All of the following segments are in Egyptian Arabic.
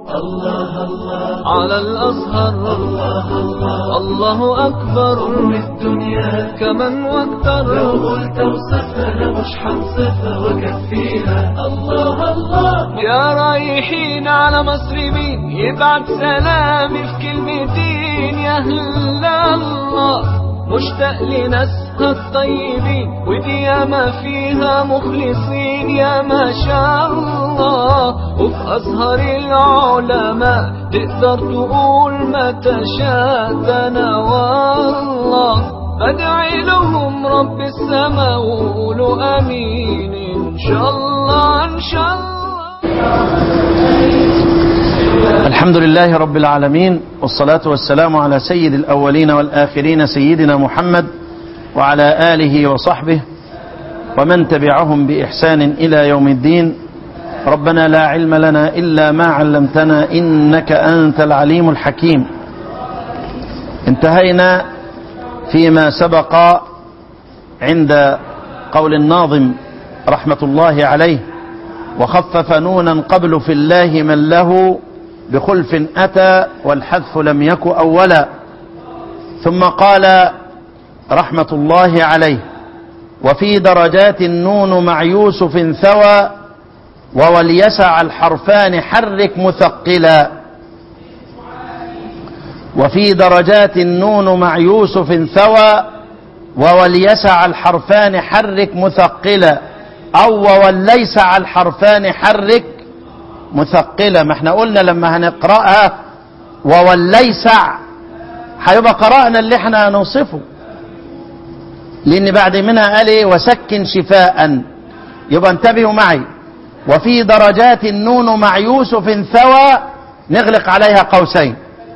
الله الله على الأزهر الله الله الله أكبر أم الدنيا كمن واكتر لو قلت وصفها مش حنصفها وكفيها الله الله يا رايحين على مصر مين يبعت سلامي في كلمتين يا هلا الله مشتاق لناسها الطيبين ودي ياما فيها مخلصين يا ما شاء الله وفي أزهر العلماء تقدر تقول ما تشاء ده أنا والله بدعي لهم رب السماء وقولوا امين ان شاء الله ان شاء الله الحمد لله رب العالمين والصلاة والسلام على سيد الأولين والآخرين سيدنا محمد وعلى آله وصحبه ومن تبعهم بإحسان إلى يوم الدين ربنا لا علم لنا إلا ما علمتنا إنك أنت العليم الحكيم انتهينا فيما سبق عند قول الناظم رحمة الله عليه وخفف نونا قبل في الله من له بخلف أتى والحذف لم يك أولا ثم قال رحمة الله عليه وفي درجات النون مع يوسف ثوى ووليسع الحرفان حرك مثقلا وفي درجات النون مع يوسف ثوى ووليسع الحرفان حرك مثقلا أو ووليسع الحرفان حرك مثقلة ما احنا قلنا لما هنقرأها ووليسع هيبقى قرأنا اللي احنا هنوصفه لأن بعد منها قال ايه وسكن شفاء يبقى انتبهوا معي وفي درجات النون مع يوسف ثوى نغلق عليها قوسين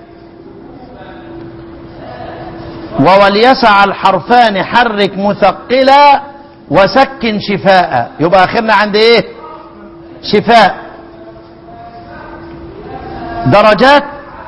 ووليسع الحرفان حرك مثقلا وسكن شفاء يبقى اخرنا عند ايه شفاء درجات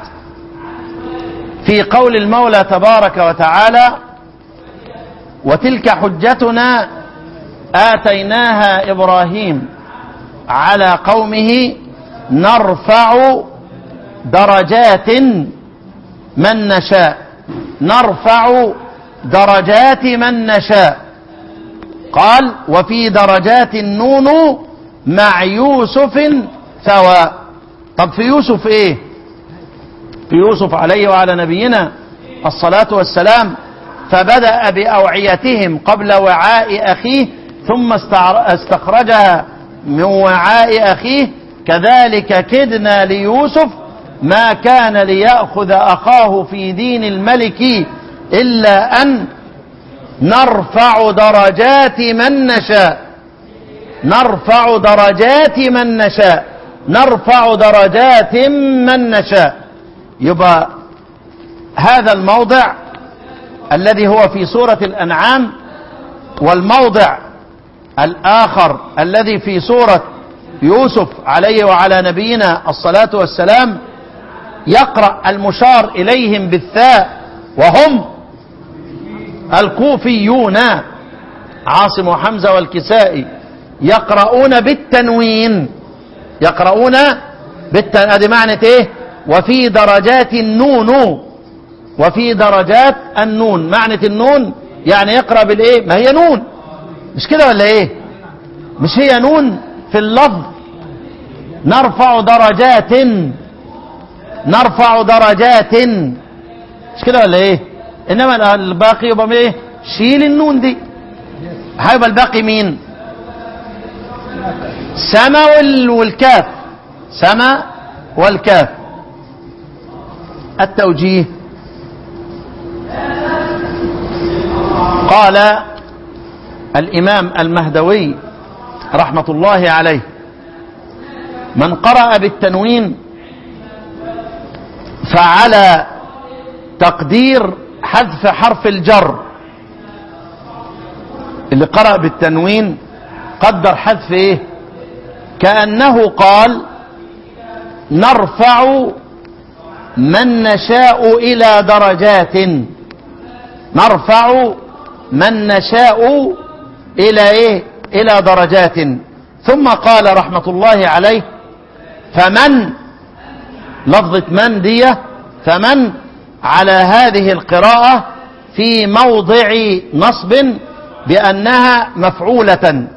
في قول المولى تبارك وتعالى وتلك حجتنا آتيناها إبراهيم على قومه نرفع درجات من نشاء نرفع درجات من نشاء قال وفي درجات النون مع يوسف ثوى طب في يوسف ايه في يوسف عليه وعلى نبينا الصلاة والسلام فبدأ بأوعيتهم قبل وعاء أخيه ثم استخرجها من وعاء أخيه كذلك كدنا ليوسف ما كان ليأخذ أخاه في دين الملك إلا أن نرفع درجات من نشاء نرفع درجات من نشاء نرفع درجات من نشاء يبقى هذا الموضع الذي هو في سورة الأنعام والموضع الآخر الذي في سورة يوسف عليه وعلى نبينا الصلاة والسلام يقرأ المشار إليهم بالثاء وهم الكوفيون عاصم وحمزة والكسائي يقرؤون بالتنوين يقرؤون بالتن... ادي معنى ايه وفي درجات النون وفي درجات النون معنى النون يعني يقرأ بالايه ما هي نون مش كده ولا ايه مش هي نون في اللفظ نرفع درجات نرفع درجات مش كده ولا ايه انما الباقي يبقى ايه شيل النون دي هيبقى الباقي مين سما والكاف سما والكاف التوجيه قال الإمام المهدوي رحمة الله عليه من قرأ بالتنوين فعلى تقدير حذف حرف الجر اللي قرأ بالتنوين قدر حذف ايه كأنه قال نرفع من نشاء إلى درجات نرفع من نشاء إلى إيه إلى درجات ثم قال رحمة الله عليه فمن لفظة من دي فمن على هذه القراءة في موضع نصب بأنها مفعولة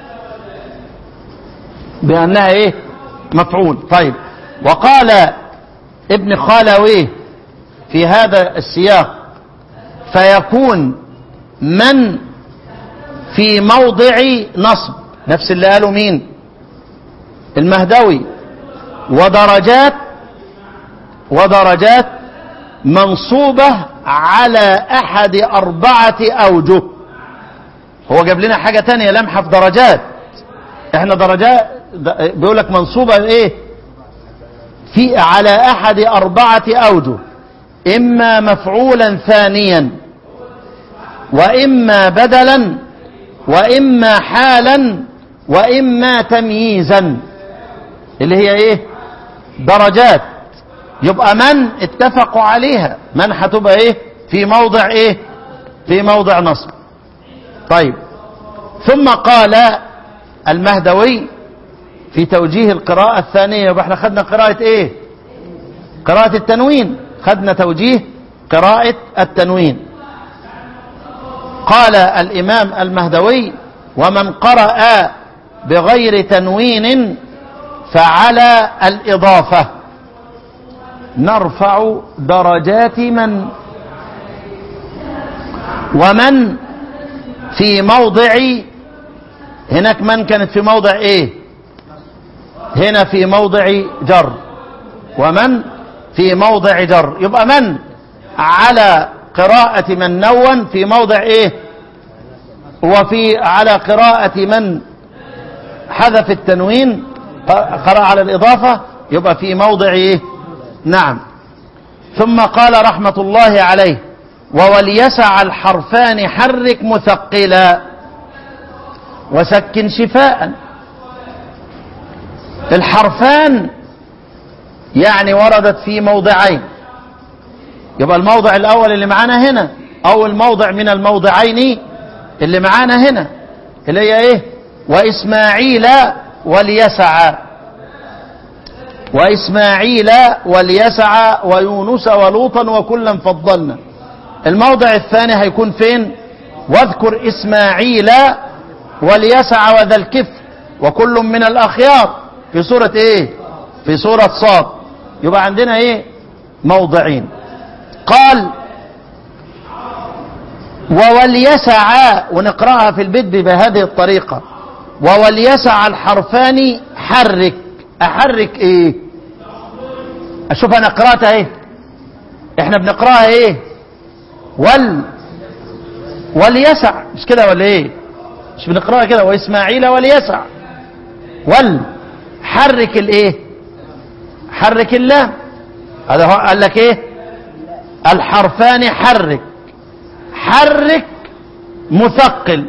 بأنها ايه مفعول طيب وقال ابن خالويه في هذا السياق فيكون من في موضع نصب نفس اللي قاله مين المهدوي ودرجات ودرجات منصوبة على أحد أربعة أوجه هو جاب لنا حاجة تانية لمحة في درجات احنا درجات بيقول لك منصوبة ايه في على أحد أربعة أوجه إما مفعولا ثانيا وإما بدلا وإما حالا وإما تمييزا اللي هي ايه درجات يبقى من اتفقوا عليها من هتبقى ايه في موضع ايه في موضع نصب طيب ثم قال المهدوي في توجيه القراءة الثانية يبقى احنا خدنا قراءة ايه قراءة التنوين خدنا توجيه قراءة التنوين قال الإمام المهدوي ومن قرأ بغير تنوين فعلى الإضافة نرفع درجات من ومن في موضع هناك من كانت في موضع ايه هنا في موضع جر ومن في موضع جر يبقى من على قراءة من نون في موضع ايه وفي على قراءة من حذف التنوين قرأ على الإضافة يبقى في موضع ايه نعم ثم قال رحمة الله عليه ووليسع الحرفان حرك مثقلا وسكن شفاء الحرفان يعني وردت في موضعين يبقى الموضع الأول اللي معانا هنا أو الموضع من الموضعين اللي معانا هنا اللي هي إيه وإسماعيل وليسع وإسماعيل واليسع ويونس ولوطا وكلا فضلنا الموضع الثاني هيكون فين واذكر إسماعيل واليسع وذا الكفر وكل من الأخيار في سورة إيه في سورة صاد يبقى عندنا إيه موضعين قال ووليسع ونقرأها في البيت بهذه الطريقة ووليسع الحرفان حرك احرك ايه اشوف انا قراتها ايه احنا بنقراها ايه وال وليسع مش كده ولا ايه مش بنقراها كده واسماعيل وليسع وال حرك الايه حرك اللام هذا هو قال لك ايه الحرفان حرك حرك مثقل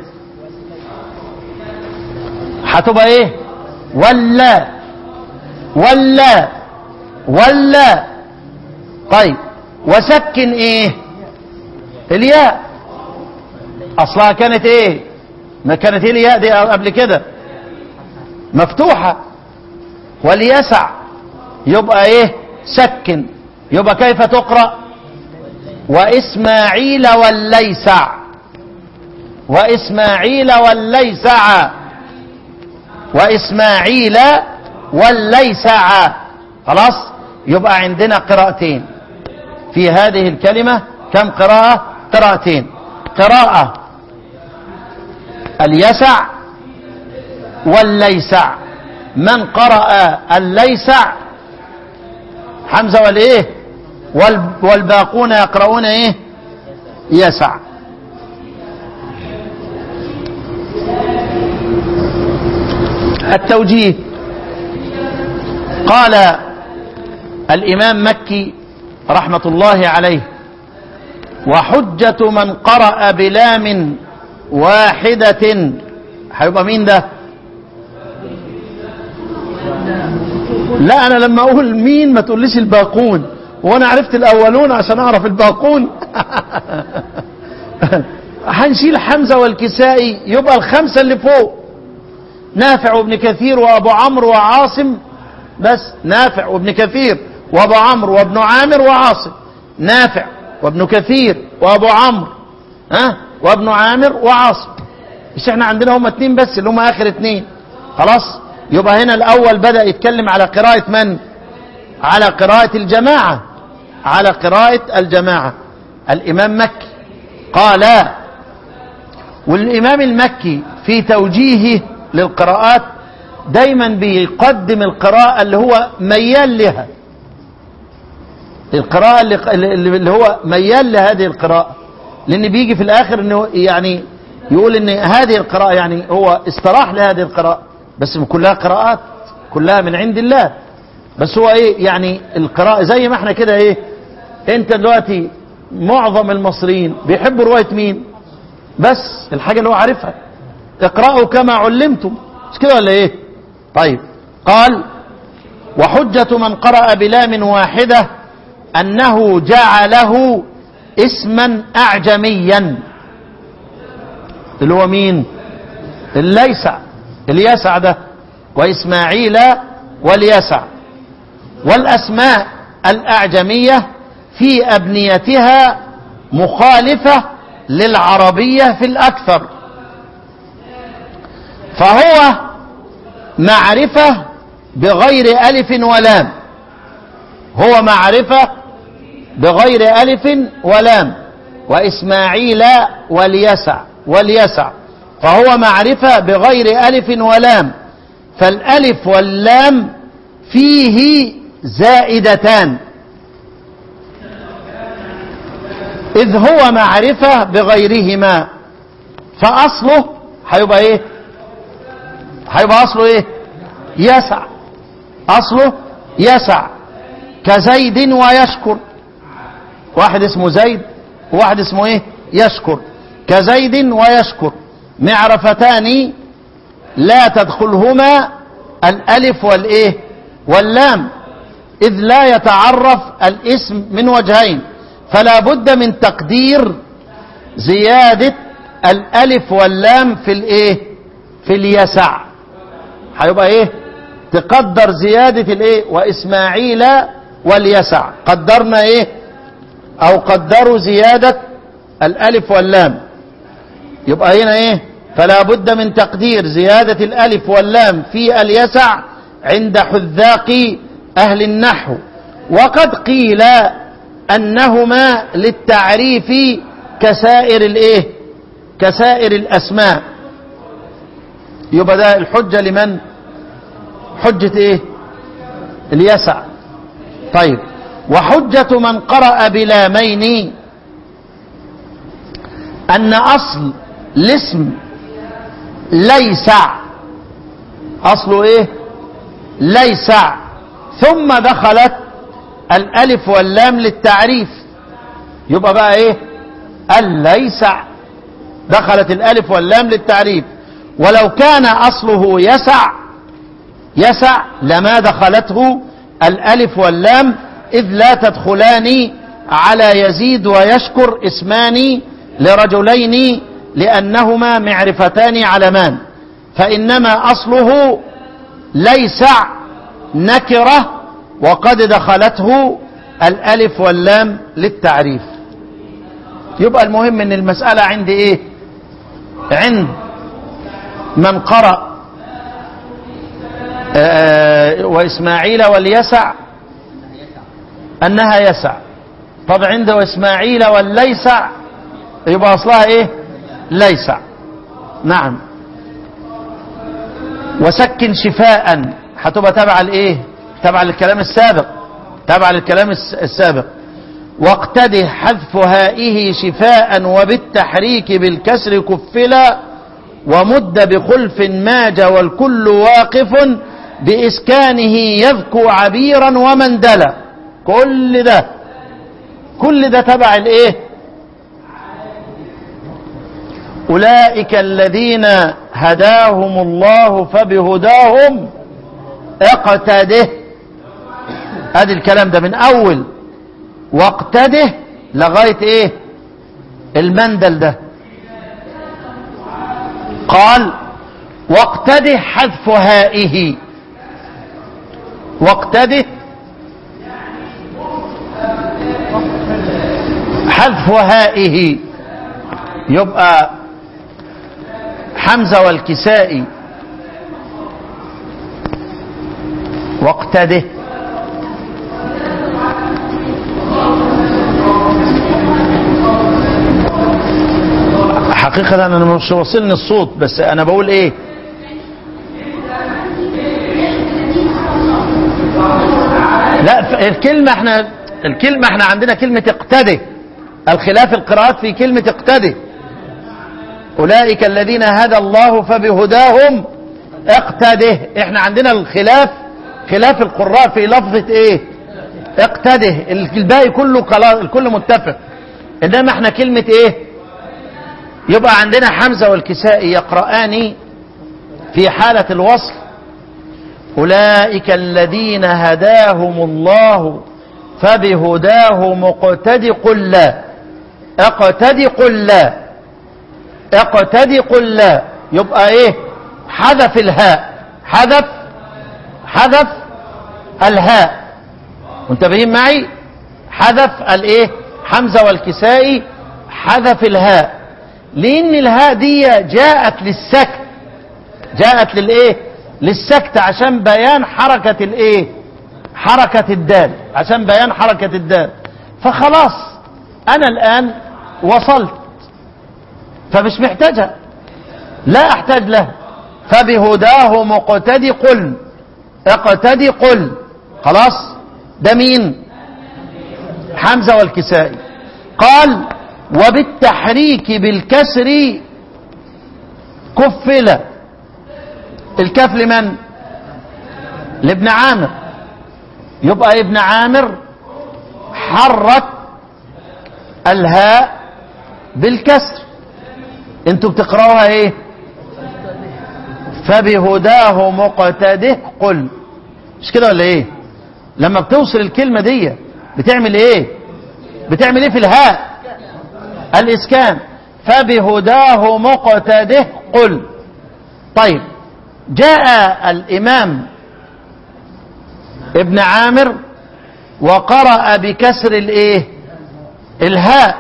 هتبقى ايه ولا ولا ولا طيب وسكن ايه الياء اصلها كانت ايه ما كانت ايه الياء دي قبل كده مفتوحة وليسع يبقى ايه سكن يبقى كيف تقرأ واسماعيل والليسع واسماعيل والليسع واسماعيل والليسع خلاص يبقى عندنا قراءتين في هذه الكلمة كم قراءة قراءتين قراءة اليسع والليسع من قرأ الليسع حمزة والايه وال والباقون يقرؤون ايه يسع التوجيه قال الإمام مكي رحمة الله عليه وحجة من قرأ بلام واحدة هيبقى مين ده لا أنا لما أقول مين ما تقوليش الباقون وأنا عرفت الأولون عشان أعرف الباقون هنشيل حمزة والكسائي يبقى الخمسة اللي فوق نافع وابن كثير وابو عمرو وعاصم بس نافع وابن كثير وابو عمرو وابن عامر وعاصم نافع وابن كثير وابو عمرو ها وابن عامر وعاصم مش احنا عندنا هم اتنين بس اللي هم اخر اتنين خلاص يبقى هنا الاول بدأ يتكلم على قراءة من على قراءة الجماعة على قراءة الجماعة الامام مكي قال والامام المكي في توجيهه للقراءات دايما بيقدم القراءة اللي هو ميال لها القراءة اللي, اللي هو ميال لهذه القراءة لان بيجي في الاخر انه يعني يقول ان هذه القراءة يعني هو استراح لهذه القراءة بس كلها قراءات كلها من عند الله بس هو ايه يعني القراءة زي ما احنا كده ايه انت دلوقتي معظم المصريين بيحبوا رواية مين بس الحاجة اللي هو عارفها اقرأوا كما علمتم مش كده ولا ايه طيب قال وحجة من قرأ بلام واحدة أنه جعله اسما أعجميا اللي هو مين الليسع اليسع ده وإسماعيل واليسع والأسماء الأعجمية في أبنيتها مخالفة للعربية في الأكثر فهو معرفة بغير ألف ولام هو معرفة بغير ألف ولام وإسماعيل واليسع واليسع فهو معرفة بغير ألف ولام فالألف واللام فيه زائدتان إذ هو معرفة بغيرهما فأصله هيبقى إيه هيبقى أصله إيه يسع أصله يسع كزيد ويشكر واحد اسمه زيد وواحد اسمه ايه يشكر كزيد ويشكر معرفتان لا تدخلهما الالف والايه واللام اذ لا يتعرف الاسم من وجهين فلا بد من تقدير زيادة الالف واللام في الايه في اليسع هيبقى ايه تقدر زيادة الايه واسماعيل واليسع قدرنا ايه او قدروا زيادة الالف واللام يبقى هنا ايه فلا بد من تقدير زيادة الالف واللام في اليسع عند حذاق اهل النحو وقد قيل انهما للتعريف كسائر الايه كسائر الاسماء يبقى ده الحجة لمن حجة ايه اليسع طيب وحجة من قرأ بلامين أن أصل الاسم ليسع أصله إيه ليسع ثم دخلت الألف واللام للتعريف يبقى بقى إيه الليسع دخلت الألف واللام للتعريف ولو كان أصله يسع يسع لما دخلته الألف واللام إذ لا تدخلان على يزيد ويشكر اسمان لرجلين لأنهما معرفتان علمان فإنما أصله ليسع نكرة وقد دخلته الألف واللام للتعريف يبقى المهم ان المسألة عند ايه عند من قرأ آه وإسماعيل واليسع أنها يسع طب عند وإسماعيل والليسع يبقى أصلها إيه ليسع نعم وسكن شفاء هتبقى تبع الإيه تبع الكلام السابق تبع الكلام السابق واقتده حذف هائه شفاء وبالتحريك بالكسر كفلا ومد بخلف ماج والكل واقف بإسكانه يذكو عبيرا ومندلا كل ده كل ده تبع الايه أولئك الذين هداهم الله فبهداهم اقتده ادي الكلام ده من اول واقتده لغاية ايه المندل ده قال واقتده حذف هائه واقتده حذف هائه يبقى حمزة والكسائي واقتده حقيقة أنا مش واصلني الصوت بس أنا بقول إيه لا ف- الكلمة احنا الكلمة احنا عندنا كلمة اقتده الخلاف القراءات في كلمة اقتده أولئك الذين هدى الله فبهداهم اقتده احنا عندنا الخلاف خلاف القراء في لفظة ايه اقتده الباقي كله خلاص الكل متفق انما احنا كلمة ايه يبقى عندنا حمزة والكسائي يقرآن في حالة الوصل أولئك الذين هداهم الله فبهداه مقتد قل لا اقتد قل لا اقتد قل لا يبقى ايه حذف الهاء حذف حذف الهاء منتبهين معي حذف الايه حمزة والكسائي حذف الهاء لان الهاء دي جاءت للسكت جاءت للايه للسكت عشان بيان حركة الايه حركة الدال عشان بيان حركة الدال فخلاص انا الان وصلت فمش محتاجها لا احتاج لها فبهداه مقتدي قل اقتدي قل خلاص ده مين حمزة والكسائي قال وبالتحريك بالكسر كفل الكاف لمن لابن عامر يبقى ابن عامر حرك الهاء بالكسر انتوا بتقراوها ايه فبهداه مقتده قل مش كده ولا ايه لما بتوصل الكلمة دي بتعمل ايه بتعمل ايه في الهاء الاسكان فبهداه مقتده قل طيب جاء الامام ابن عامر وقرأ بكسر الايه الهاء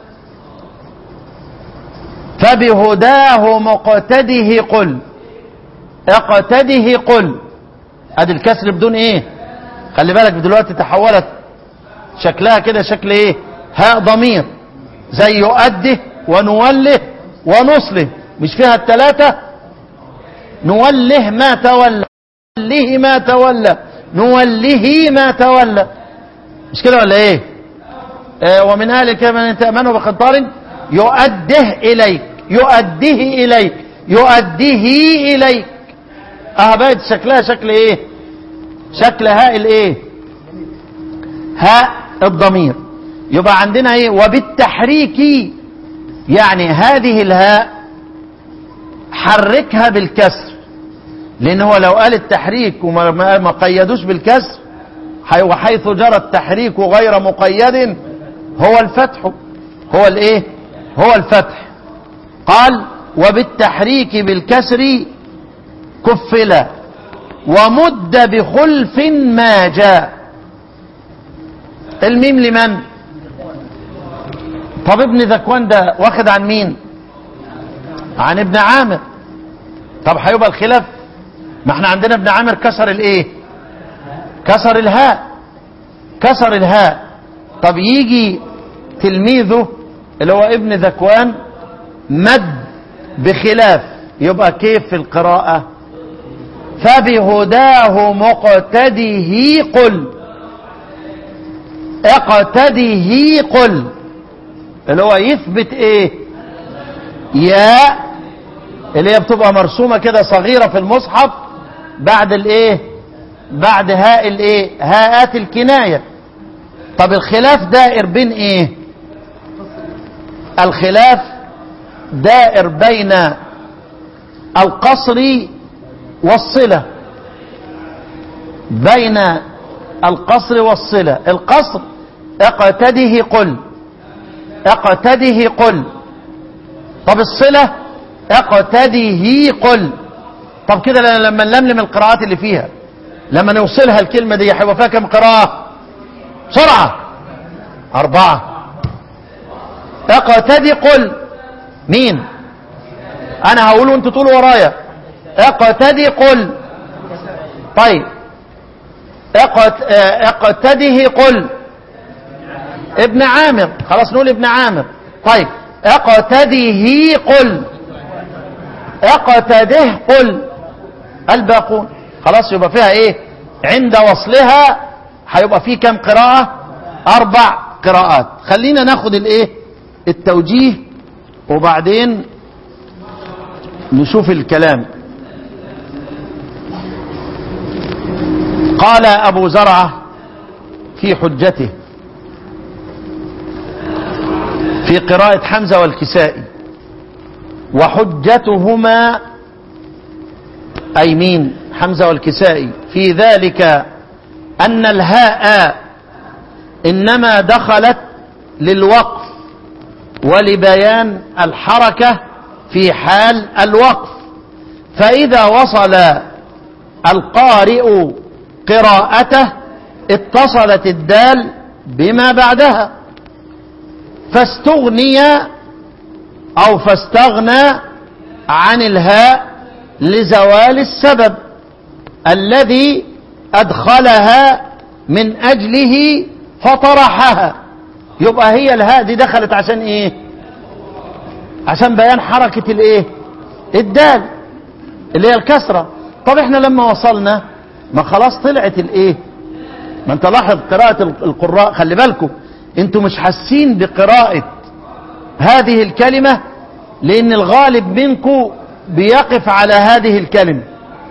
فبهداه مقتده قل اقتده قل ادي الكسر بدون ايه خلي بالك دلوقتي تحولت شكلها كده شكل ايه هاء ضمير زي يؤده ونوله ونصله مش فيها الثلاثة نوله ما تولى نوله ما تولى نوله ما تولى مش كده ولا ايه آه ومن اهل الكلام من تأمنه بخطار يؤده اليك يؤده اليك يؤده اليك اه بقت شكلها شكل ايه شكل هاء الايه هاء الضمير يبقى عندنا ايه وبالتحريك يعني هذه الهاء حركها بالكسر لان هو لو قال التحريك وما ما ما قيدوش بالكسر حي- وحيث جرى التحريك غير مقيد هو الفتح هو الايه هو الفتح قال وبالتحريك بالكسر كفلا ومد بخلف ما جاء الميم لمن طب ابن ذكوان ده واخد عن مين عن ابن عامر طب هيبقى الخلاف ما احنا عندنا ابن عامر كسر الايه كسر الهاء كسر الهاء طب يجي تلميذه اللي هو ابن ذكوان مد بخلاف يبقى كيف في القراءة فبهداه مقتده قل اقتده قل اللي هو يثبت ايه ياء اللي هي بتبقى مرسومة كده صغيرة في المصحف بعد الايه بعد هاء الايه هاءات الكناية طب الخلاف دائر بين ايه الخلاف دائر بين القصر والصلة بين القصر والصلة القصر اقتده قل اقتده قل طب الصلة اقتده قل طب كده لما نلملم القراءات اللي فيها لما نوصلها الكلمة دي هيبقى فيها كم قراءة بسرعة أربعة اقتدي قل مين انا هقول وانتوا تقولوا ورايا اقتدي قل طيب اقت... اه، اقتده قل ابن عامر خلاص نقول ابن عامر طيب اقتده قل اقتده قل الباقون خلاص يبقى فيها ايه عند وصلها هيبقى فيه كم قراءة اربع قراءات خلينا ناخد الايه التوجيه وبعدين نشوف الكلام قال ابو زرعه في حجته في قراءة حمزة والكسائي وحجتهما أي مين حمزة والكسائي في ذلك أن الهاء إنما دخلت للوقف ولبيان الحركة في حال الوقف فإذا وصل القارئ قراءته اتصلت الدال بما بعدها فاستغني أو فاستغنى عن الهاء لزوال السبب الذي أدخلها من أجله فطرحها يبقى هي الهاء دي دخلت عشان إيه عشان بيان حركة الإيه الدال اللي هي الكسرة طب احنا لما وصلنا ما خلاص طلعت الإيه ما انت لاحظ قراءة القراء خلي بالكم انتوا مش حاسين بقراءة هذه الكلمة لان الغالب منكم بيقف على هذه الكلمة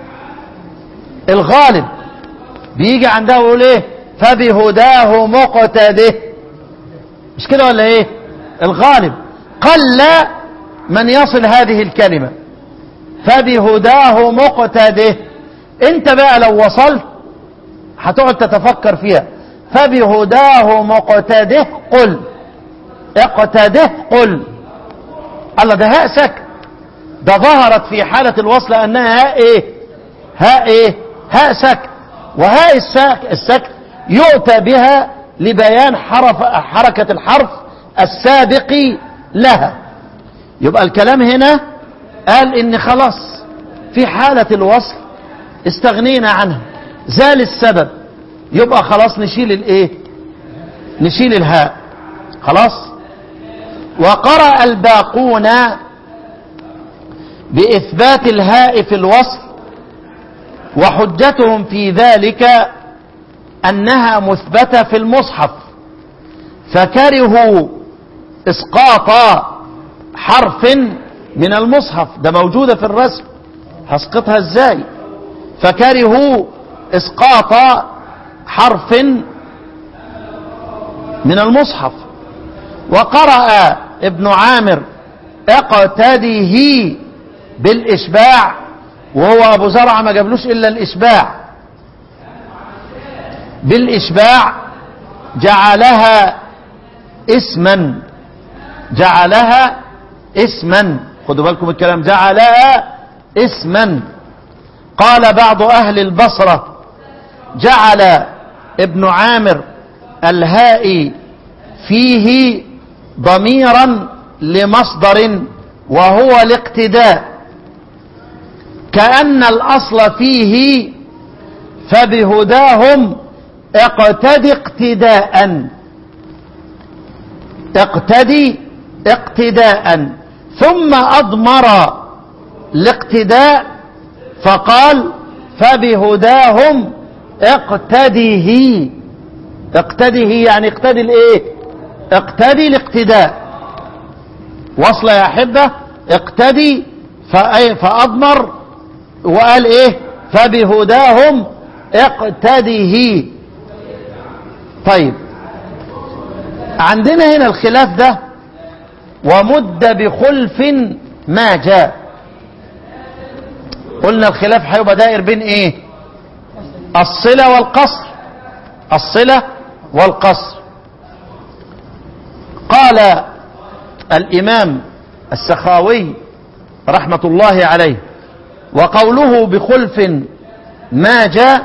الغالب بيجي عندها ويقول ايه فبهداه مقتده مش كده ولا ايه الغالب قل من يصل هذه الكلمة فبهداه مقتده انت بقى لو وصلت هتقعد تتفكر فيها فبهداه مقتده قل اقتده قل الله ده هاء سكت ده ظهرت في حالة الوصل أنها هاء إيه هاء إيه هاء سكت وهاء السك السكت يؤتى بها لبيان حرف حركة الحرف السابق لها يبقى الكلام هنا قال إن خلاص في حالة الوصل استغنينا عنها زال السبب يبقى خلاص نشيل الايه نشيل الهاء خلاص وقرأ الباقون بإثبات الهاء في الوصف وحجتهم في ذلك أنها مثبتة في المصحف فكرهوا إسقاط حرف من المصحف ده موجودة في الرسم هسقطها ازاي فكرهوا إسقاط حرف من المصحف وقرأ ابن عامر اقتده بالإشباع وهو أبو زرع ما جابلوش إلا الإشباع بالإشباع جعلها اسما جعلها اسما خدوا بالكم الكلام جعلها اسما قال بعض أهل البصرة جعل ابن عامر الهاء فيه ضميرا لمصدر وهو الاقتداء كأن الأصل فيه فبهداهم اقتدي اقتداء اقتدي اقتداء ثم أضمر الاقتداء فقال فبهداهم اقتده اقتده يعني اقتدي الايه اقتدي الاقتداء وصل يا احبه اقتدي فأي فاضمر وقال ايه فبهداهم اقتده طيب عندنا هنا الخلاف ده ومد بخلف ما جاء قلنا الخلاف هيبقى داير بين ايه الصلة والقصر الصلة والقصر قال الإمام السخاوي رحمة الله عليه وقوله بخلف ما جاء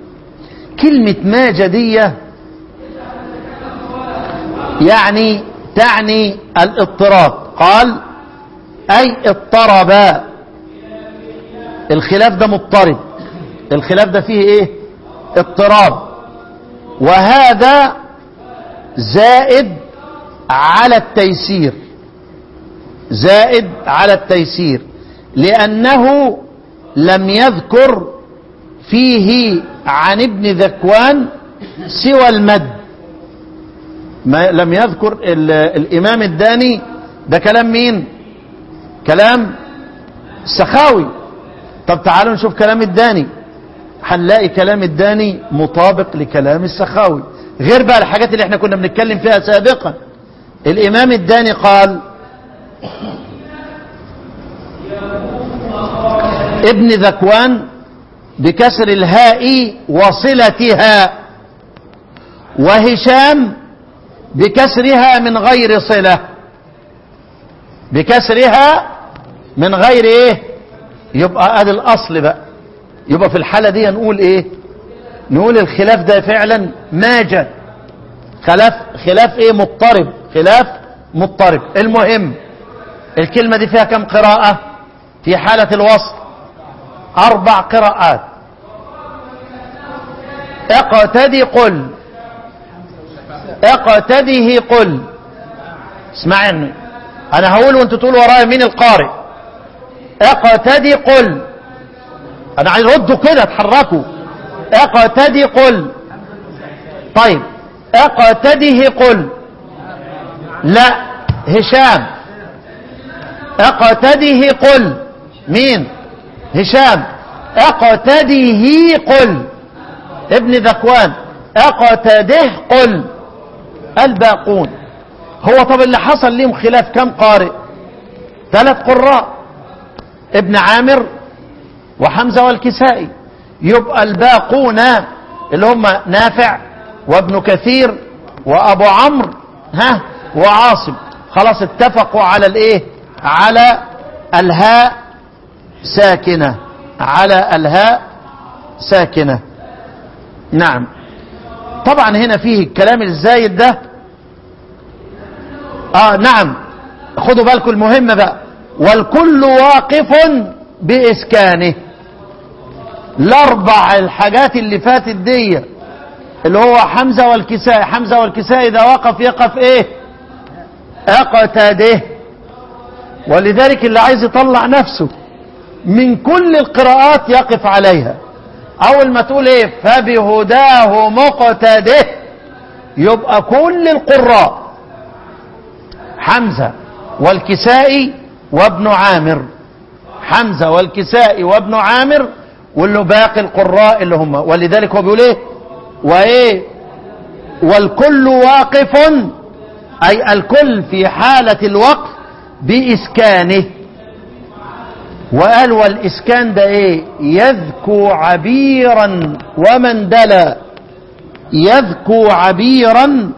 كلمة ما دي يعني تعني الاضطراب قال أي اضطرب الخلاف ده مضطرب الخلاف ده فيه ايه اضطراب وهذا زائد على التيسير زائد على التيسير لأنه لم يذكر فيه عن ابن ذكوان سوى المد ما لم يذكر ال- الإمام الداني ده كلام مين كلام سخاوي طب تعالوا نشوف كلام الداني هنلاقي كلام الداني مطابق لكلام السخاوي غير بقى الحاجات اللي احنا كنا بنتكلم فيها سابقا الإمام الداني قال ابن ذكوان بكسر الهاء وصلتها وهشام بكسرها من غير صلة بكسرها من غير ايه يبقى ادي الاصل بقى يبقى في الحالة دي نقول ايه نقول الخلاف ده فعلا ماجة خلاف خلاف ايه مضطرب خلاف مضطرب المهم الكلمة دي فيها كم قراءة في حالة الوصل أربع قراءات اقتدي قل اقتده قل اسمعني انا هقول وانت تقول ورايا مين القارئ اقتدي قل انا عايز ردوا كده اتحركوا اقتدي قل طيب اقتده قل لا هشام اقتده قل مين هشام اقتده قل ابن ذكوان اقتده قل الباقون هو طب اللي حصل ليهم خلاف كم قارئ ثلاث قراء ابن عامر وحمزة والكسائي يبقى الباقون اللي هم نافع وابن كثير وابو عمرو ها وعاصم خلاص اتفقوا على الايه على الهاء ساكنة على الهاء ساكنة نعم طبعا هنا فيه الكلام الزايد ده اه نعم خدوا بالكم المهم بقى والكل واقف بإسكانه الأربع الحاجات اللي فاتت دي اللي هو حمزة والكساء حمزة والكساء إذا وقف يقف إيه اقتده ولذلك اللي عايز يطلع نفسه من كل القراءات يقف عليها أول ما تقول إيه فبهداه مقتده يبقى كل القراء حمزة والكسائي وابن عامر حمزة والكسائي وابن عامر واللي باقي القراء اللي هم ولذلك هو بيقول ايه وايه والكل واقف اي الكل في حالة الوقف باسكانه وقال والاسكان ده ايه يذكو عبيرا ومندلا يذكو عبيرا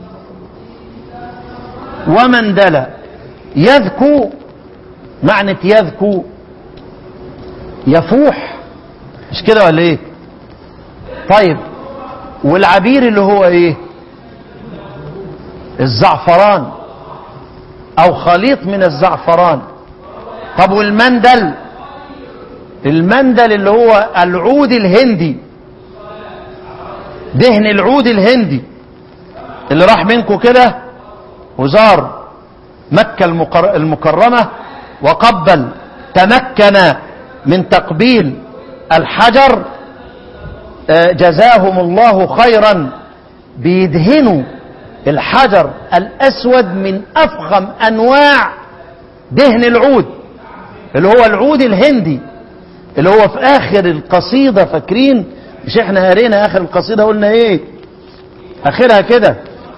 ومندلا يذكو معنى يذكو يفوح مش كده ولا ايه طيب والعبير اللي هو ايه الزعفران او خليط من الزعفران طب والمندل المندل اللي هو العود الهندي دهن العود الهندي اللي راح منكم كده وزار مكة المقر- المكرمة وقبل تمكن من تقبيل الحجر آه، جزاهم الله خيرا بيدهنوا الحجر الأسود من أفخم أنواع دهن العود اللي هو العود الهندي اللي هو في آخر القصيدة فاكرين مش احنا قرينا آخر القصيدة قلنا ايه آخرها كده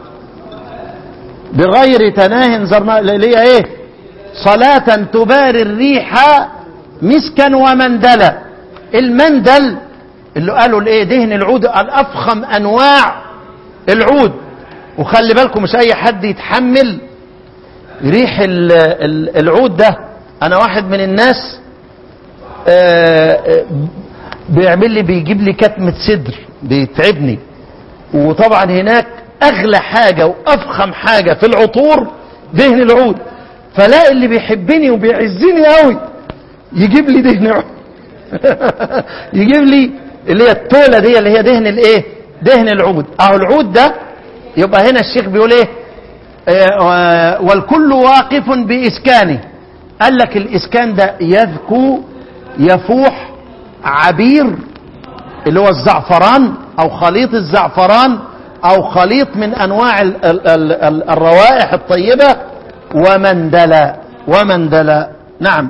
بغير تناه زرنا اللي هي ايه صلاة تباري الريح مسكا ومندلا المندل اللي قالوا الايه دهن العود الافخم انواع العود وخلي بالكم مش اي حد يتحمل ريح ال- ال- العود ده انا واحد من الناس آه، آه، بيعمل لي بيجيب لي كتمة صدر بيتعبني وطبعا هناك اغلى حاجة وافخم حاجة في العطور دهن العود فلاقي اللي بيحبني وبيعزني قوي يجيب لي دهن عود يجيب لي اللي هي التولة دي اللي هي دهن الايه دهن العود اهو العود ده يبقى هنا الشيخ بيقول ايه آه، والكل واقف بإسكانه قال لك الإسكان ده يذكو يفوح عبير اللي هو الزعفران أو خليط الزعفران أو خليط من أنواع ال ال ال ال الروائح الطيبة ومندلا ومندلا نعم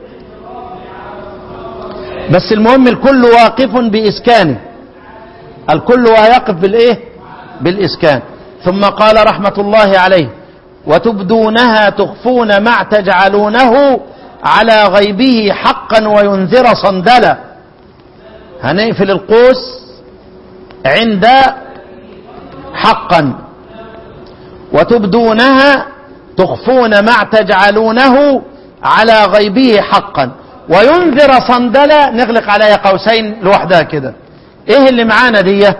بس المهم الكل واقف بإسكانه الكل يقف بالإيه بالإسكان ثم قال رحمة الله عليه وتبدونها تخفون ما تجعلونه على غيبه حقا وينذر صندلا هنقفل القوس عند حقا وتبدونها تخفون ما تجعلونه على غيبه حقا وينذر صندلا نغلق عليها قوسين لوحدها كده ايه اللي معانا دي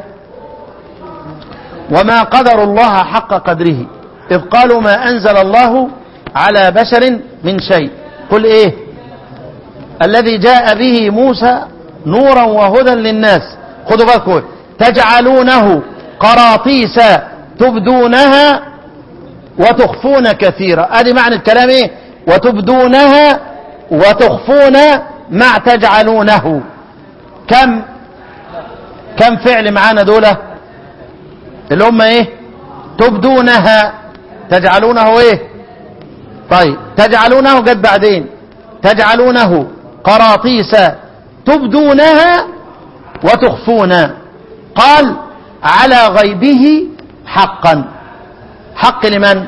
وما قدر الله حق قدره إذ قالوا ما أنزل الله على بشر من شيء قل إيه الذي جاء به موسى نورا وهدى للناس خذوا بالكم تجعلونه قراطيس تبدونها وتخفون كثيرا ادي معنى الكلام ايه وتبدونها وتخفون ما تجعلونه كم كم فعل معانا دولة اللي هم ايه تبدونها تجعلونه ايه طيب تجعلونه جد بعدين تجعلونه قراطيس تبدونها وتخفون قال على غيبه حقا حق لمن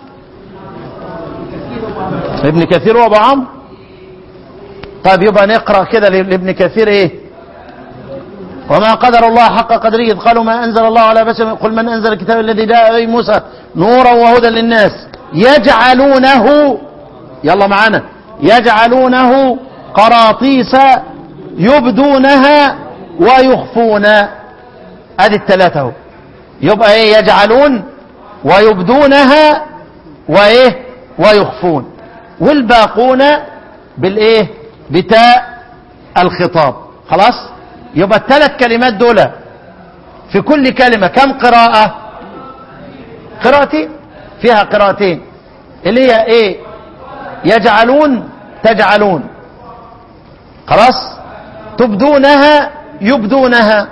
ابن كثير وابو عمرو طيب يبقى نقرا كده لابن كثير ايه وما قدر الله حق قدره إذ قالوا ما أنزل الله على بشر قل من أنزل الكتاب الذي جاء به موسى نورا وهدى للناس يجعلونه يلا معانا يجعلونه قراطيس يبدونها ويخفون ادي الثلاثة اهو يبقى ايه يجعلون ويبدونها وايه ويخفون والباقون بالايه بتاء الخطاب خلاص يبقى الثلاث كلمات دول في كل كلمة كم قراءة قراءتين فيها قراءتين اللي هي ايه يجعلون تجعلون خلاص تبدونها يبدونها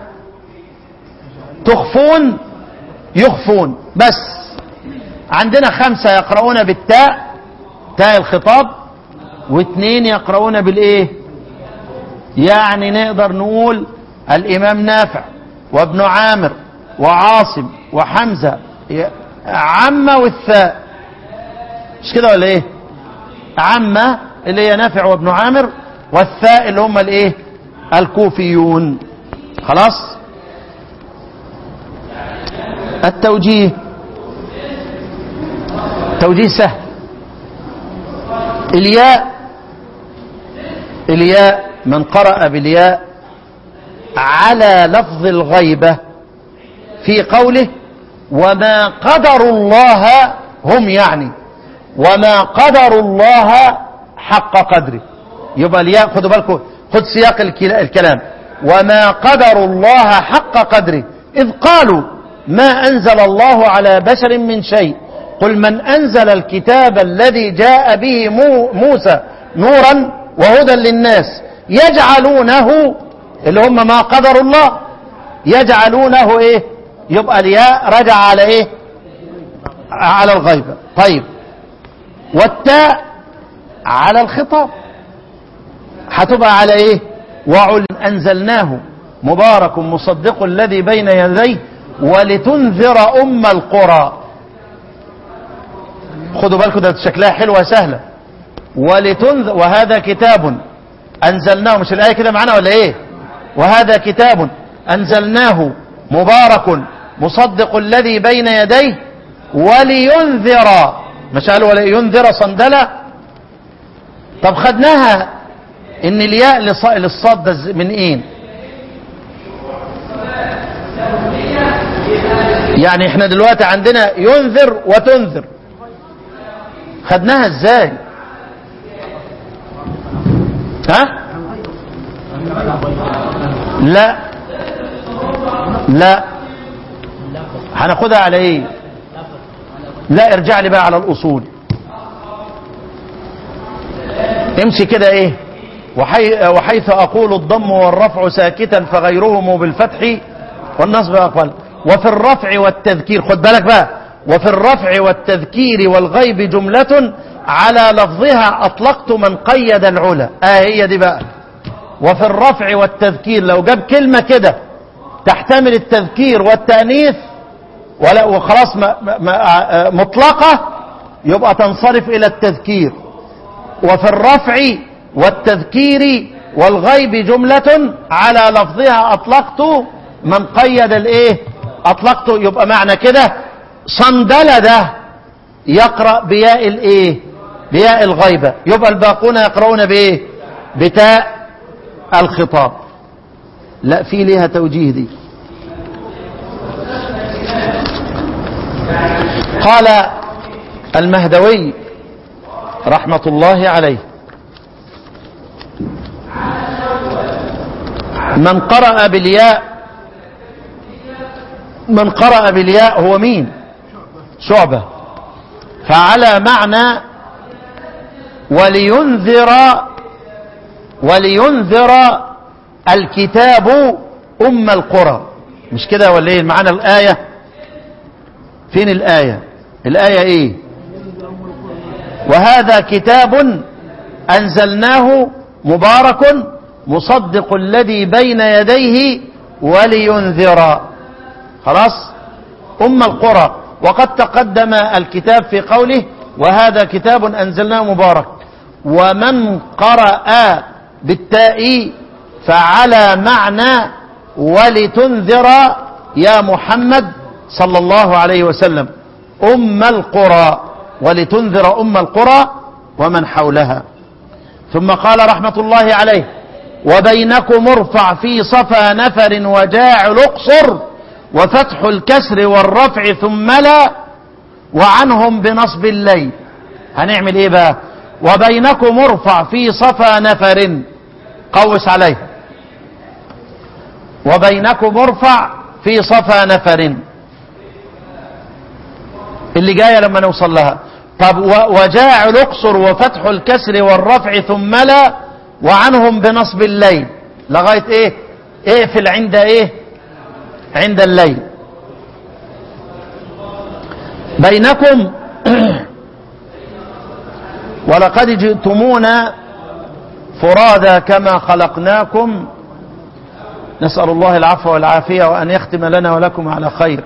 تخفون يخفون بس عندنا خمسة يقرؤون بالتاء تاء الخطاب واثنين يقرؤون بالايه يعني نقدر نقول الامام نافع وابن عامر وعاصم وحمزة عمة والثاء مش كده ولا ايه عمة اللي هي نافع وابن عامر والثاء اللي هم الايه الكوفيون خلاص التوجيه توجيه سهل الياء الياء من قرأ بالياء على لفظ الغيبة في قوله وما قدروا الله هم يعني وما قدروا الله حق قدره يبقى الياء خدوا بالكم خد سياق الكلام وما قدروا الله حق قدره إذ قالوا ما أنزل الله على بشر من شيء قل من أنزل الكتاب الذي جاء به موسى نورا وهدى للناس يجعلونه اللي هم ما قدروا الله يجعلونه ايه يبقى الياء رجع على ايه على الغيبة طيب والتاء على الخطاب هتبقى على ايه وعل انزلناه مبارك مصدق الذي بين يديه ولتنذر ام القرى خدوا بالكم ده شكلها حلوه سهله ولتنذر وهذا كتاب أنزلناه مش الآية كده معانا ولا إيه وهذا كتاب أنزلناه مبارك مصدق الذي بين يديه ولينذر مش قال ولينذر صندلة طب خدناها ان الياء للصاد ده من ايه يعني احنا دلوقتي عندنا ينذر وتنذر خدناها ازاي ها لا لا هناخدها على ايه لا ارجع لي بقى على الاصول امشي كده ايه وحي وحيث اقول الضم والرفع ساكتا فغيرهم بالفتح والنصب اقبل وفي الرفع والتذكير خد بالك بقى وفي الرفع والتذكير والغيب جملة على لفظها أطلقت من قيد العلا آه هي دي بقى وفي الرفع والتذكير لو جاب كلمة كده تحتمل التذكير والتأنيث ولا وخلاص ما ما مطلقة يبقى تنصرف إلى التذكير وفي الرفع والتذكير والغيب جملة على لفظها أطلقت من قيد الايه أطلقت يبقى معنى كده صندل ده يقرأ بياء الايه بياء الغيبة يبقى الباقون يقرؤون بايه بتاء الخطاب لا في ليها توجيه دي قال المهدوي رحمة الله عليه من قرأ بالياء من قرأ بالياء هو مين شعبة فعلى معنى ولينذر ولينذر الكتاب أم القرى مش كده ولا ايه معنى الآية فين الآية الآية ايه وهذا كتاب أنزلناه مبارك مصدق الذي بين يديه ولينذر خلاص أم القرى وقد تقدم الكتاب في قوله وهذا كتاب أنزلناه مبارك ومن قرأ بالتاء فعلى معنى ولتنذر يا محمد صلى الله عليه وسلم أم القرى ولتنذر أم القرى ومن حولها ثم قال رحمة الله عليه وبينكم ارفع في صفا نفر وجاعل اقصر وفتح الكسر والرفع ثم لا وعنهم بنصب الليل هنعمل ايه بقى وبينكم ارفع في صفا نفر قوس عليه وبينكم ارفع في صفا نفر اللي جايه لما نوصل لها طب وجاع الاقصر وفتح الكسر والرفع ثم لا وعنهم بنصب الليل لغايه ايه اقفل عند ايه عند الليل بينكم ولقد جئتمونا فرادا كما خلقناكم نسأل الله العفو والعافية وأن يختم لنا ولكم على خير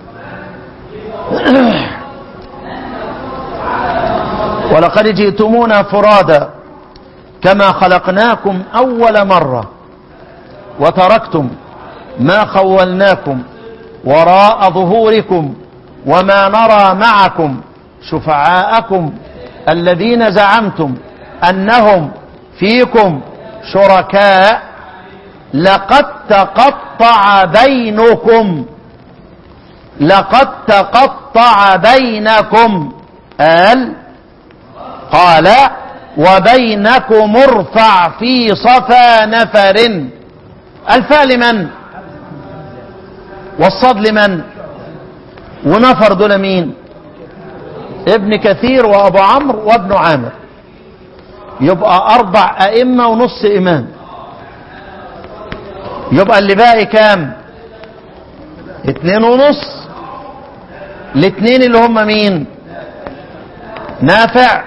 ولقد جئتمونا فرادا كما خلقناكم أول مرة وتركتم ما خولناكم وراء ظهوركم وما نرى معكم شفعاءكم الذين زعمتم أنهم فيكم شركاء لقد تقطع بينكم لقد تقطع بينكم قال قال وبينكم ارفع في صفا نفر الفاء لمن والصاد لمن ونفر دول مين ابن كثير وابو عمرو وابن عامر يبقى اربع ائمه ونص امام يبقى اللي باقي كام اتنين ونص الاتنين اللي هم مين نافع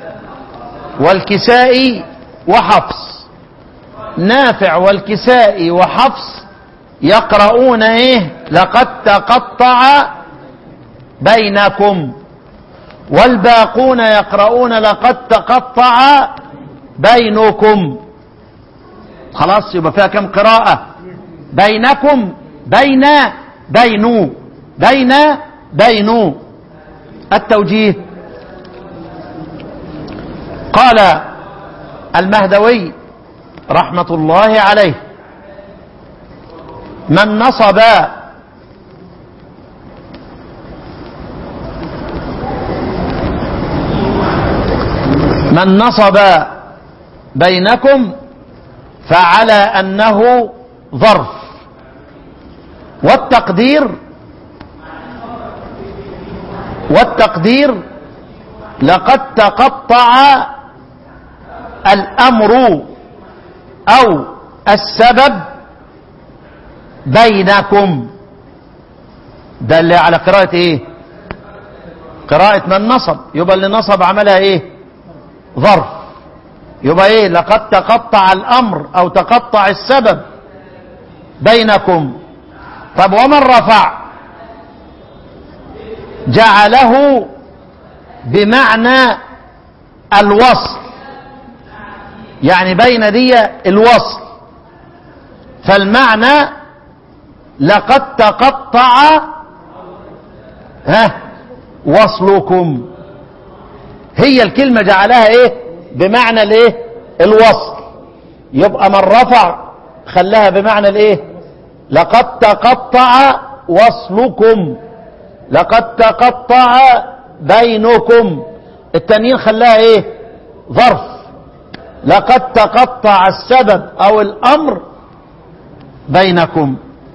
والكسائي وحفص نافع والكسائي وحفص يقرؤون ايه لقد تقطع بينكم والباقون يقرؤون لقد تقطع بينكم خلاص يبقى فيها كم قراءة بينكم بين بينو بين بينو التوجيه قال المهدوي رحمة الله عليه من نصب من نصب بينكم فعلى أنه ظرف والتقدير والتقدير لقد تقطع الأمر أو السبب بينكم ده اللي على قراءة ايه قراءة من نصب يبقى اللي نصب عملها ايه ظرف يبقى ايه لقد تقطع الامر او تقطع السبب بينكم طب ومن رفع جعله بمعنى الوصل يعني بين دي الوصل فالمعنى لقد تقطع ها وصلكم هي الكلمة جعلها ايه بمعنى الايه الوصل يبقى من رفع خلاها بمعنى الايه لقد تقطع وصلكم لقد تقطع بينكم التانيين خلاها ايه ظرف لقد تقطع السبب او الامر بينكم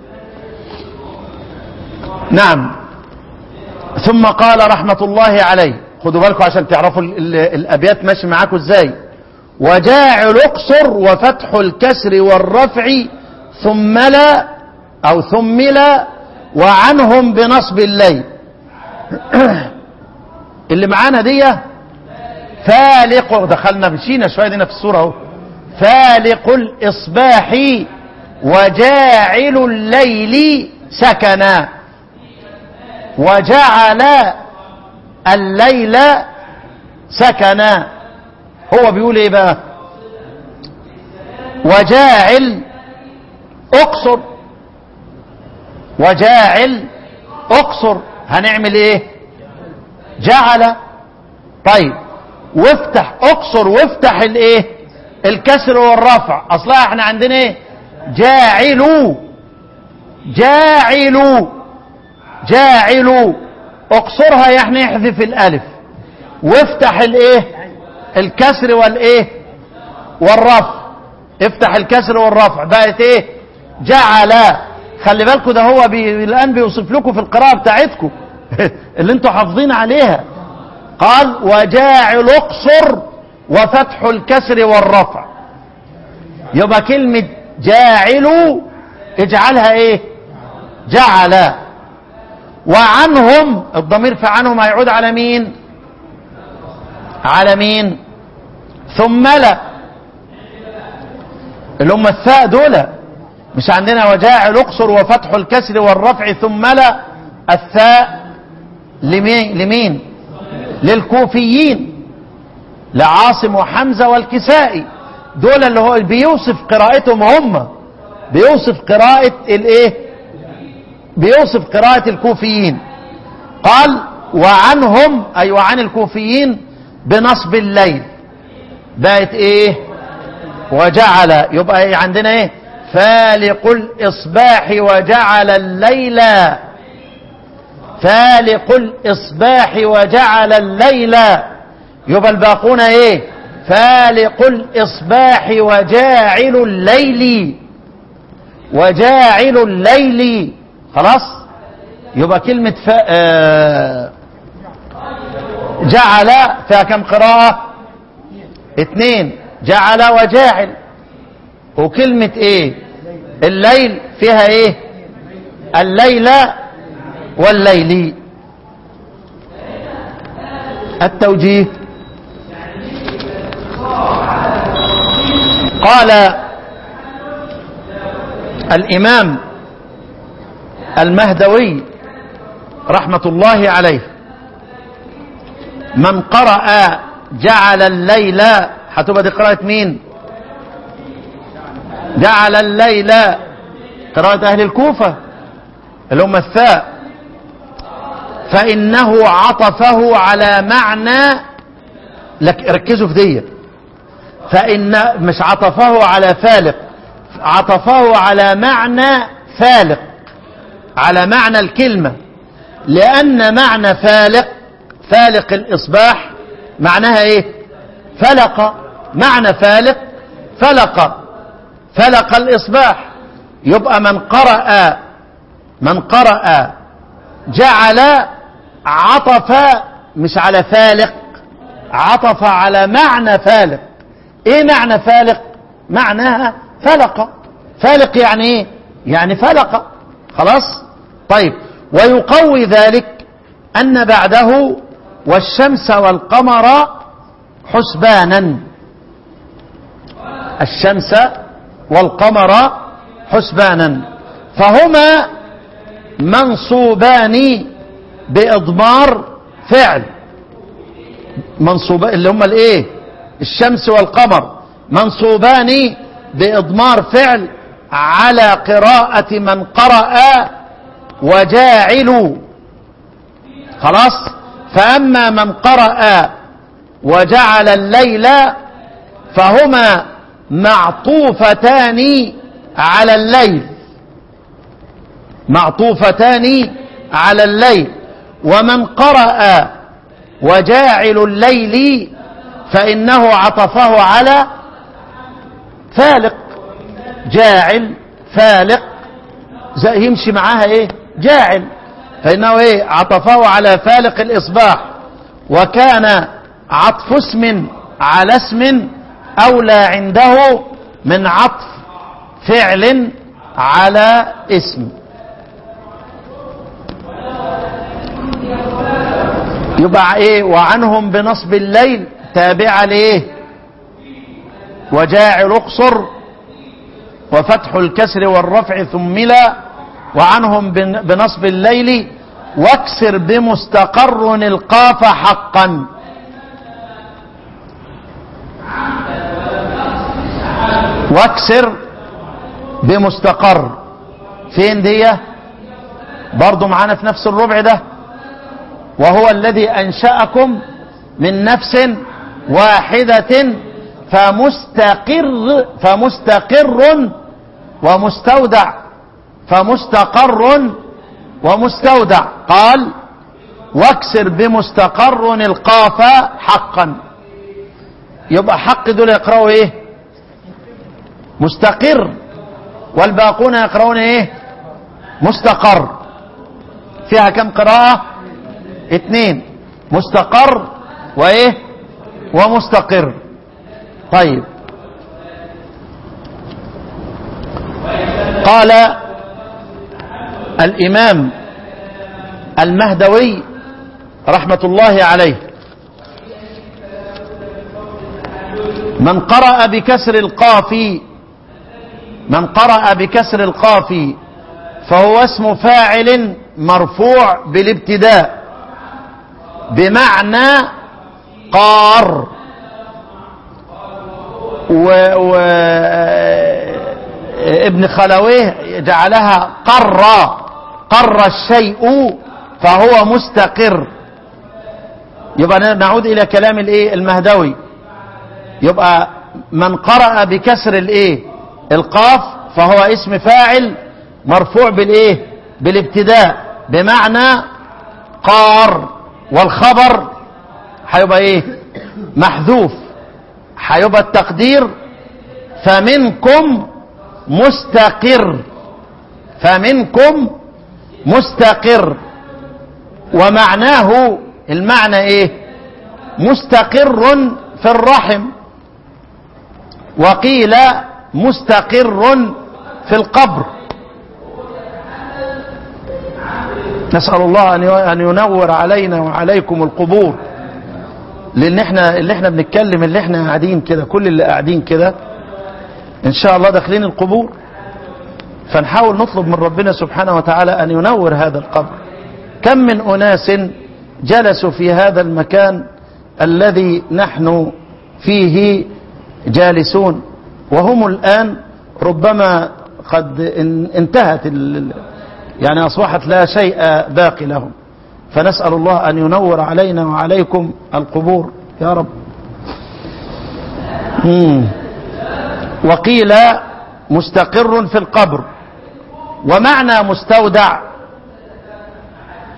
نعم ثم قال رحمة الله عليه خدوا بالكم عشان تعرفوا ال ال الابيات ماشي معاكم ازاي وجاعل اقصر وفتح الكسر والرفع ثم لا او ثمل وعنهم بنصب الليل اللي معانا دي فالق دخلنا مشينا شويه دينا في الصوره اهو فالق الاصباح وجاعل الليل سكنا وجعل الليل سكنا هو بيقول ايه بقى وجاعل اقصر وجاعل اقصر هنعمل ايه جعل طيب وافتح اقصر وافتح الايه الكسر والرفع اصلا احنا عندنا ايه جاعلوا جاعلوا جاعلوا اقصرها يعني احذف الالف وافتح الايه الكسر والايه والرفع افتح الكسر والرفع بقت ايه جعل خلي بالكم ده هو بي الان بيوصف لكم في القراءه بتاعتكم اللي انتوا حافظين عليها قال وجاعل اقصر وفتح الكسر والرفع يبقى كلمة جاعل اجعلها ايه جعل وعنهم الضمير في عنهم هيعود على مين على مين ثم لا اللي هم الثاء دول مش عندنا وجاعل اقصر وفتح الكسر والرفع ثم لا الثاء لمين لمين للكوفيين لعاصم وحمزة والكسائي دول اللي هو بيوصف قراءتهم هم بيوصف قراءة الايه بيوصف قراءة الكوفيين قال وعنهم اي وعن الكوفيين بنصب الليل بقت ايه وجعل يبقى إيه عندنا ايه فالق الاصباح وجعل الليل فالق الاصباح وجعل الليل يبقى الباقون ايه فالق الاصباح وجاعل الليل وجاعل الليل خلاص يبقى كلمة ف... آه جعل فيها كم قراءة اتنين جعل وجاعل وكلمة ايه الليل فيها ايه الليل والليل التوجيه قال الإمام المهدوي رحمة الله عليه من قرأ جعل الليل هتبقى دي قراءة مين جعل الليل قراءة أهل الكوفة اللي هم الثاء فإنه عطفه على معنى لك ركزوا في دي فإن مش عطفه على فالق عطفه على معنى فالق على معنى الكلمة لأن معنى فالق فالق الإصباح معناها إيه فلق معنى فالق فلق فلق الإصباح يبقى من قرأ من قرأ جعل عطف مش على فالق عطف على معنى فالق ايه معنى فالق معناها فلق فالق يعني ايه يعني فلق خلاص طيب ويقوي ذلك ان بعده والشمس والقمر حسبانا الشمس والقمر حسبانا فهما منصوبان بإضمار فعل منصوبان اللي هما الايه الشمس والقمر منصوبان بإضمار فعل على قراءة من قرأ وجاعل خلاص فأما من قرأ وجعل الليل فهما معطوفتان على الليل معطوفتان على الليل ومن قرأ وجاعل الليل فإنه عطفه على فالق جاعل فالق زي يمشي معاها ايه جاعل فإنه ايه عطفه على فالق الإصباح وكان عطف اسم على اسم أولى عنده من عطف فعل على اسم يبقى ايه وعنهم بنصب الليل تابعة لايه وجاعل اقصر وفتح الكسر والرفع ثملا وعنهم بن- بنصب الليل واكسر بمستقر القاف حقا واكسر بمستقر فين دي برضو معانا في نفس الربع ده وهو الذي أنشأكم من نفس واحدة فمستقر فمستقر ومستودع فمستقر ومستودع قال واكسر بمستقر القاف حقا يبقى حق دول يقرأوا ايه مستقر والباقون يقرؤون ايه مستقر فيها كم قراءة اثنين مستقر وايه ومستقر طيب قال الامام المهدوي رحمة الله عليه من قرأ بكسر القاف من قرأ بكسر القاف فهو اسم فاعل مرفوع بالابتداء بمعنى قار و, و ابن خلويه جعلها قر قر الشيء فهو مستقر يبقى نعود الى كلام الايه المهدوي يبقى من قرأ بكسر الايه القاف فهو اسم فاعل مرفوع بالايه بالابتداء بمعنى قار والخبر هيبقى ايه محذوف هيبقى التقدير فمنكم مستقر فمنكم مستقر ومعناه المعنى ايه مستقر في الرحم وقيل مستقر في القبر نسأل الله أن ينور علينا وعليكم القبور لأن احنا اللي احنا بنتكلم اللي احنا قاعدين كده كل اللي قاعدين كده إن شاء الله داخلين القبور فنحاول نطلب من ربنا سبحانه وتعالى أن ينور هذا القبر كم من أناس جلسوا في هذا المكان الذي نحن فيه جالسون وهم الآن ربما قد انتهت يعني أصبحت لا شيء باقي لهم فنسأل الله أن ينور علينا وعليكم القبور يا رب مم. وقيل مستقر في القبر ومعنى مستودع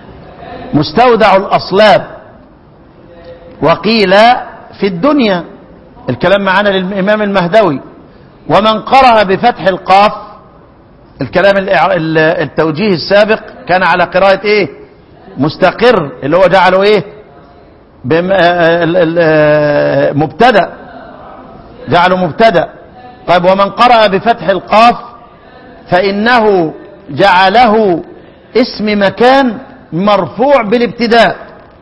مستودع الأصلاب وقيل في الدنيا الكلام معانا للإمام المهدوي ومن قرأ بفتح القاف الكلام الإع- ال- التوجيه السابق كان على قراءة ايه مستقر اللي هو جعله ايه بم... آه، ال- ال- آه، مبتدأ جعله مبتدأ طيب ومن قرأ بفتح القاف فإنه جعله اسم مكان مرفوع بالابتداء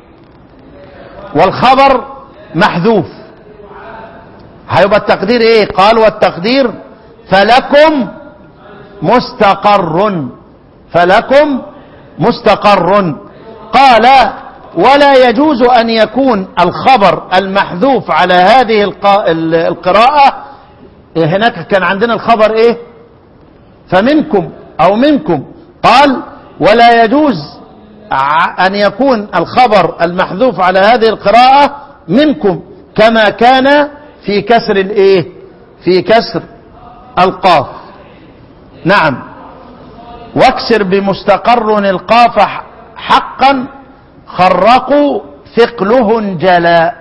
والخبر محذوف هيبقى التقدير ايه قال والتقدير فلكم مستقر فلكم مستقر قال ولا يجوز أن يكون الخبر المحذوف على هذه الق- ال- القراءة هناك كان عندنا الخبر ايه فمنكم او منكم قال ولا يجوز ع- ان يكون الخبر المحذوف على هذه القراءة منكم كما كان في كسر الايه في كسر القاف نعم واكسر بمستقر القاف ح- حقا خرقوا ثقله جلاء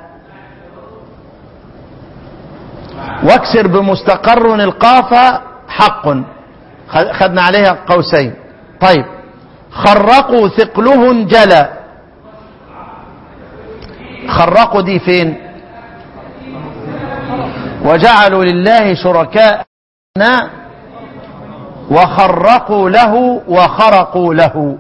واكسر بمستقر القاف حق خ- خدنا عليها قوسين طيب خرقوا ثقله جلا خرقوا دي فين وجعلوا لله شركاء وخرقوا له وخرقوا له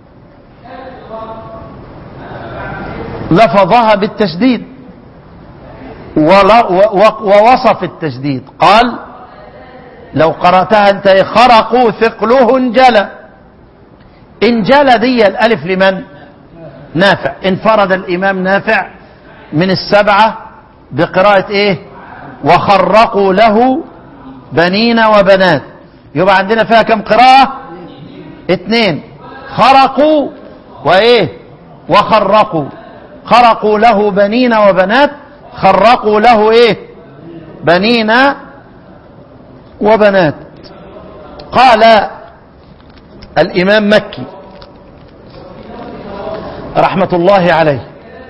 لفظها بالتشديد ولا- و- و- ووصف التشديد قال لو قرأتها انت إيه؟ خرقوا ثقله انجلى انجلى دي الألف لمن نافع انفرد الإمام نافع من السبعة بقراءة ايه وخرقوا له بنين وبنات يبقى عندنا فيها كم قراءة اتنين خرقوا وايه وخرقوا خرقوا له بنين وبنات خرقوا له ايه بنين وبنات قال الامام مكي رحمة الله عليه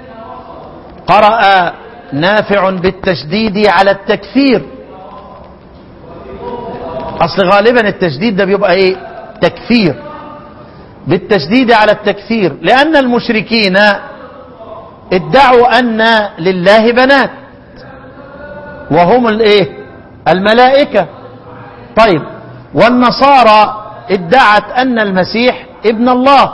قرأ نافع بالتشديد على التكثير اصل غالبا التشديد ده بيبقى ايه تكثير بالتشديد على التكثير لان المشركين ادعوا ان لله بنات وهم الايه الملائكه طيب والنصارى ادعت ان المسيح ابن الله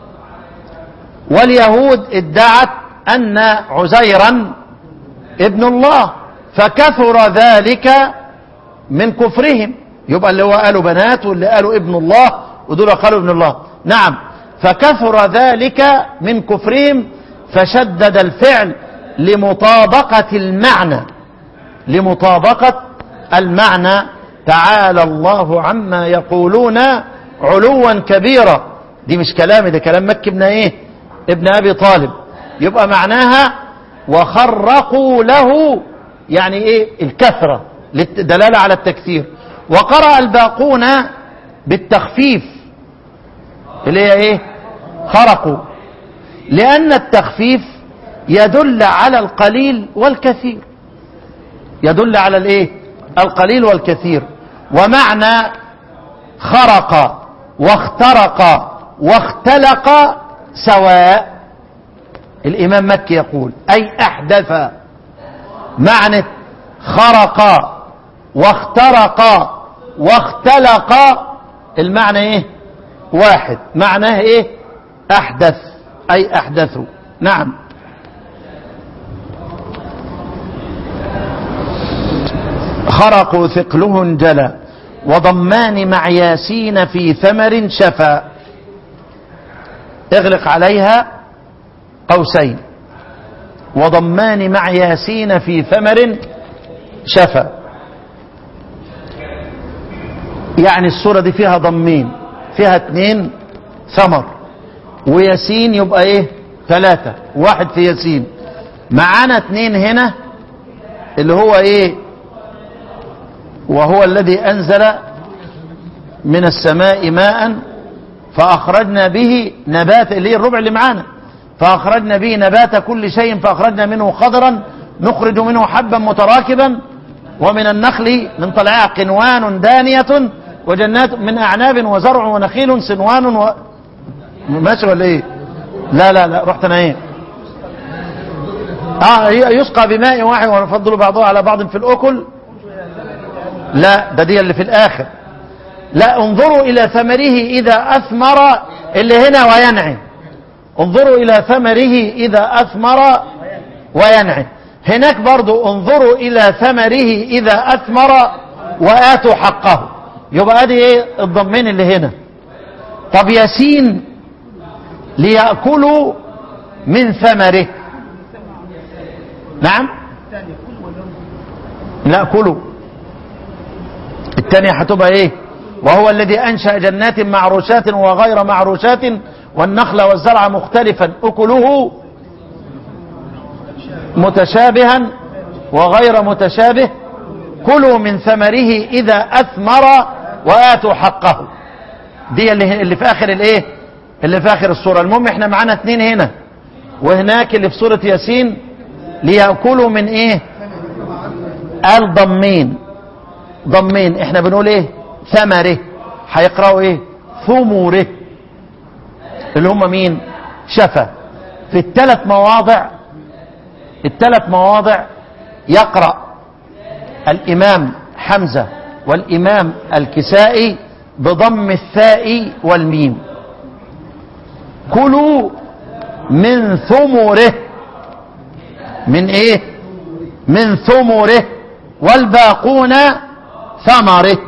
واليهود ادعت ان عزيرا ابن الله فكثر ذلك من كفرهم يبقى اللي هو قالوا بنات واللي قالوا ابن الله ودول قالوا ابن الله نعم فكثر ذلك من كفرهم فشدد الفعل لمطابقة المعنى لمطابقة المعنى تعالى الله عما يقولون علوا كبيرا دي مش كلامي ده كلام مكي ابن ايه ابن ابي طالب يبقى معناها وخرقوا له يعني ايه الكثرة للدلالة على التكثير وقرأ الباقون بالتخفيف اللي هي ايه خرقوا لأن التخفيف يدل على القليل والكثير يدل على الايه القليل والكثير ومعنى خرق واخترق واختلق سواء الإمام مكي يقول أي أحدث معنى خرق واخترق واختلق المعنى ايه واحد معناه ايه احدث اي احدثوا نعم خرقوا ثقله جلا وضمان مع ياسين في ثمر شفا اغلق عليها قوسين وضمان مع ياسين في ثمر شفا يعني السورة دي فيها ضمين فيها اتنين ثمر وياسين يبقى ايه ثلاثة واحد في ياسين معانا اتنين هنا اللي هو ايه وهو الذي انزل من السماء ماء فاخرجنا به نبات اللي هي الربع اللي معانا فاخرجنا به نبات كل شيء فاخرجنا منه خضرا نخرج منه حبا متراكبا ومن النخل من طلعها قنوان دانية وجنات من أعناب وزرع ونخيل صنوان و... ماشي ولا ايه لا لا لا رحت انا ايه اه يسقى بماء واحد ونفضل بعضها على بعض في الاكل لا ده دي اللي في الاخر لا انظروا الى ثمره اذا اثمر اللي هنا وينعم انظروا الى ثمره اذا اثمر وينعم هناك برضو انظروا الى ثمره اذا اثمر واتوا حقه يبقى ادي ايه الضمين اللي هنا طب ياسين ليأكلوا من ثمره نعم لا كلوا الثانية هتبقى ايه وهو الذي انشأ جنات معروشات وغير معروشات والنخل والزرع مختلفا اكله متشابها وغير متشابه كلوا من ثمره اذا اثمر واتوا حقه دي اللي, اللي في اخر الايه اللي في اخر السوره المهم احنا معانا اتنين هنا وهناك اللي في سوره ياسين ليأكلوا من ايه قال ضمين ضمين احنا بنقول ايه ثمره هيقرأوا ايه ثمره اللي هم مين شفا في الثلاث مواضع الثلاث مواضع يقرأ الإمام حمزة والإمام الكسائي بضم الثاء والميم كلوا من ثمره من ايه من ثمره والباقون ثمره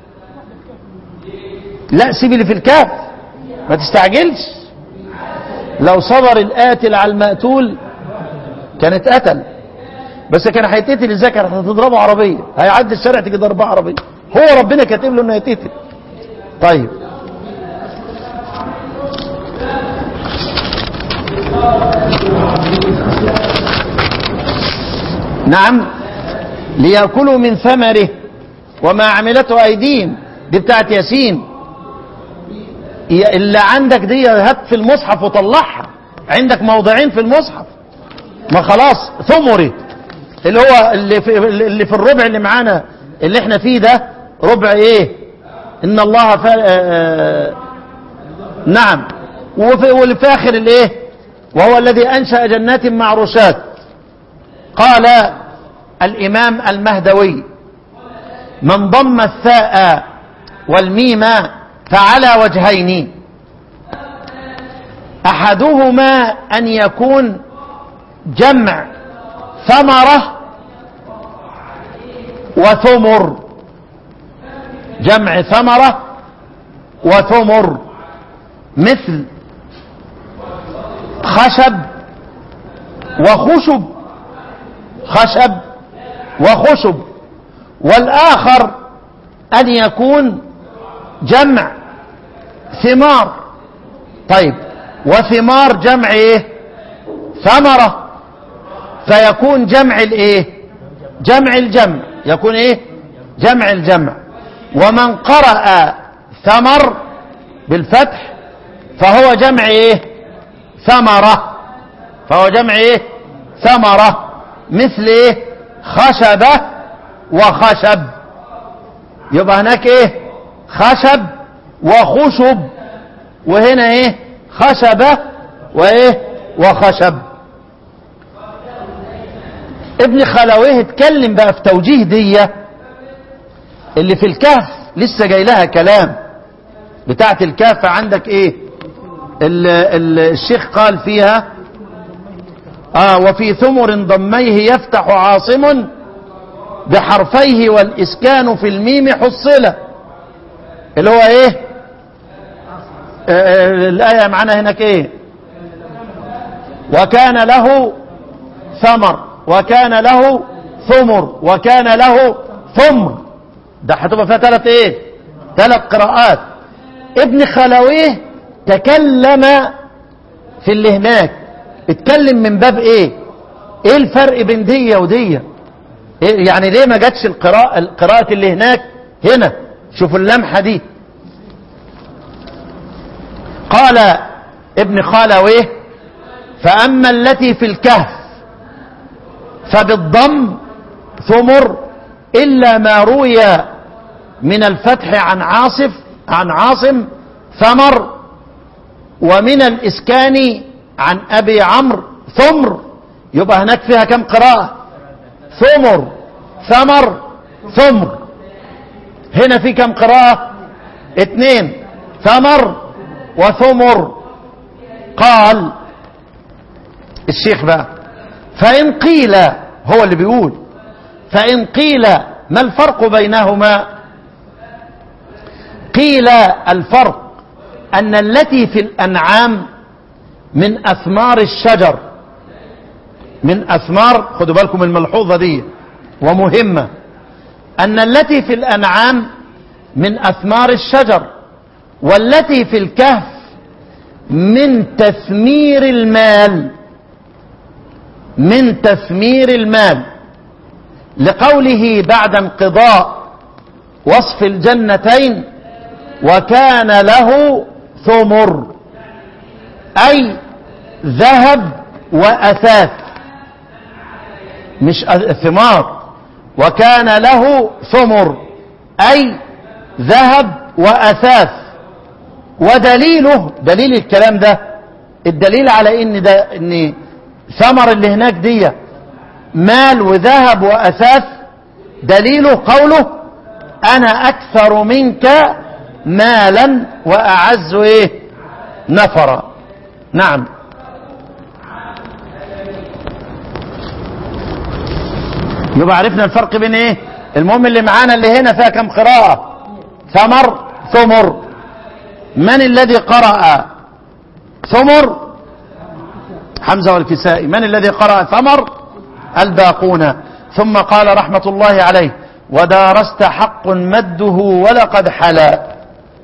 لا سيب اللي في الكاف ما تستعجلش لو صبر القاتل على المقتول كانت قتل بس كان هيتقتل ازاي كانت هتضربه عربيه هيعدي الشارع تيجي ضربه عربيه هو ربنا كاتب له انه يتقتل طيب نعم ليأكلوا من ثمره وما عملته أيديهم دي بتاعت ياسين اللي عندك دي هات في المصحف وطلعها عندك موضعين في المصحف ما خلاص ثمري اللي هو اللي في, اللي في الربع اللي معانا اللي احنا فيه ده ربع ايه ان الله ف... آه نعم وفي واللي في اخر الايه وهو الذي انشا جنات معروشات قال الامام المهدوي من ضم الثاء والميم فعلى وجهين احدهما ان يكون جمع ثمره وثمر جمع ثمره وثمر مثل خشب وخشب خشب وخشب والآخر أن يكون جمع ثمار طيب وثمار جمع ايه ثمرة فيكون جمع الايه جمع الجمع يكون ايه جمع الجمع ومن قرأ ثمر بالفتح فهو جمع ايه ثمرة فهو جمع ايه ثمرة مثل ايه خشبة وخشب يبقى هناك ايه خشب وخشب وهنا ايه خشبة وايه وخشب ابن خلويه اتكلم بقى في توجيه دية اللي في الكهف لسه جاي لها كلام بتاعت الكهف عندك ايه ال ال الشيخ قال فيها آه وفي ثمر ضميه يفتح عاصم بحرفيه والإسكان في الميم حصلة اللي هو ايه آه الآية معانا هناك ايه وكان له ثمر وكان له ثمر وكان له ثمر ده هتبقى فيها ثلاث ايه ثلاث قراءات ابن خلويه تكلم في اللي هناك اتكلم من باب ايه ايه الفرق بين دي ودي إيه يعني ليه ما جاتش القراءة القراءة اللي هناك هنا شوفوا اللمحة دي قال ابن خالويه فأما التي في الكهف فبالضم ثمر إلا ما روي من الفتح عن عاصف عن عاصم ثمر ومن الإسكان عن أبي عمرو ثمر يبقى هناك فيها كم قراءة ثمر ثمر ثمر هنا في كم قراءة اثنين ثمر وثمر قال الشيخ بقى فإن قيل هو اللي بيقول فإن قيل ما الفرق بينهما قيل الفرق أن التي في الأنعام من أثمار الشجر من أثمار خدوا بالكم الملحوظة دي ومهمة أن التي في الأنعام من أثمار الشجر والتي في الكهف من تثمير المال من تثمير المال لقوله بعد انقضاء وصف الجنتين وكان له ثمر أي ذهب وأثاث مش ثمار وكان له ثمر أي ذهب وأثاث ودليله دليل الكلام ده الدليل على ان ده ان ثمر اللي هناك دي مال وذهب وأثاث دليله قوله أنا أكثر منك مالا وأعز إيه نفرا نعم يبقى عرفنا الفرق بين ايه المهم اللي معانا اللي هنا فيها كم قراءة ثمر ثمر من الذي قرأ ثمر حمزة والكسائي من الذي قرأ ثمر الباقون ثم قال رحمة الله عليه ودارست حق مده ولقد حلا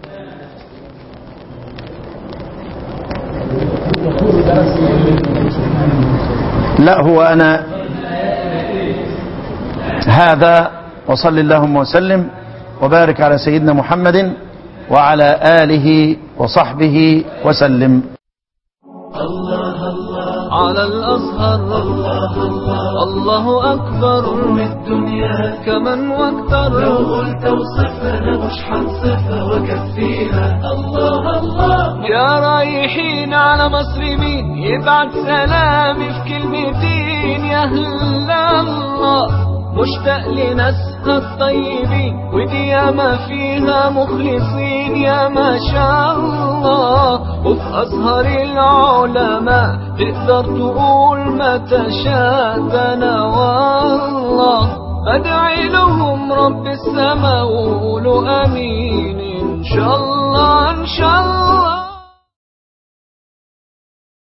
لا هو أنا هذا وصل اللهم وسلم وبارك على سيدنا محمد وعلى آله وصحبه وسلم على الأزهر الله أكبر من الدنيا كمن واكثر لو قلت وصفنا مش حنصفها وكفيها الله الله يا رايحين على مصر مين يبعت سلامي في كلمتين يا هلا الله مشتاق لناسها الطيبين ودي ياما فيها مخلصين يا ما شاء الله وفي أزهر العلماء تقدر تقول ما تشاء ده أنا والله أدعي لهم رب السماء وقولوا أمين إن شاء الله إن شاء الله